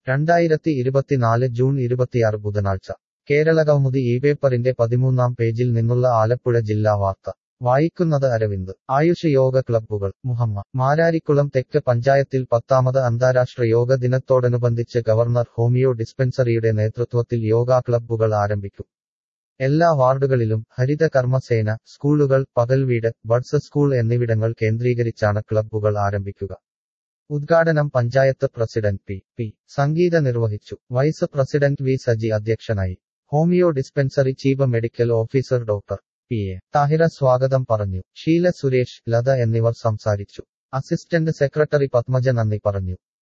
രണ്ടായിരത്തി ഇരുപത്തിനാല് ജൂൺ ഇരുപത്തിയാറ് ബുധനാഴ്ച കേരളകൗമുദി ഈ പേപ്പറിന്റെ പതിമൂന്നാം പേജിൽ നിന്നുള്ള ആലപ്പുഴ ജില്ലാ വാർത്ത വായിക്കുന്നത് അരവിന്ദ് ആയുഷ് യോഗ ക്ലബ്ബുകൾ മുഹമ്മ മാരാരിക്കുളം തെക്ക് പഞ്ചായത്തിൽ പത്താമത് അന്താരാഷ്ട്ര യോഗ ദിനത്തോടനുബന്ധിച്ച് ഗവർണർ ഹോമിയോ ഡിസ്പെൻസറിയുടെ നേതൃത്വത്തിൽ യോഗ ക്ലബ്ബുകൾ ആരംഭിക്കും എല്ലാ വാർഡുകളിലും ഹരിത കർമ്മസേന സ്കൂളുകൾ പകൽവീട് ബഡ്സ് സ്കൂൾ എന്നിവിടങ്ങൾ കേന്ദ്രീകരിച്ചാണ് ക്ലബ്ബുകൾ ആരംഭിക്കുക ഉദ്ഘാടനം panchayat president P P Sangeetha നിർവഹിച്ചു വൈസ് പ്രസിഡന്റ് വി സജി അധ്യക്ഷനായി homeo dispensary chief medical officer doctor P A Thahira സ്വാഗതം പറഞ്ഞു ഷീല സുരേഷ് ലത എന്നിവർ സംസാരിച്ചു അസിസ്റ്റന്റ് സെക്രട്ടറി പത്മജ നന്ദി പറഞ്ഞു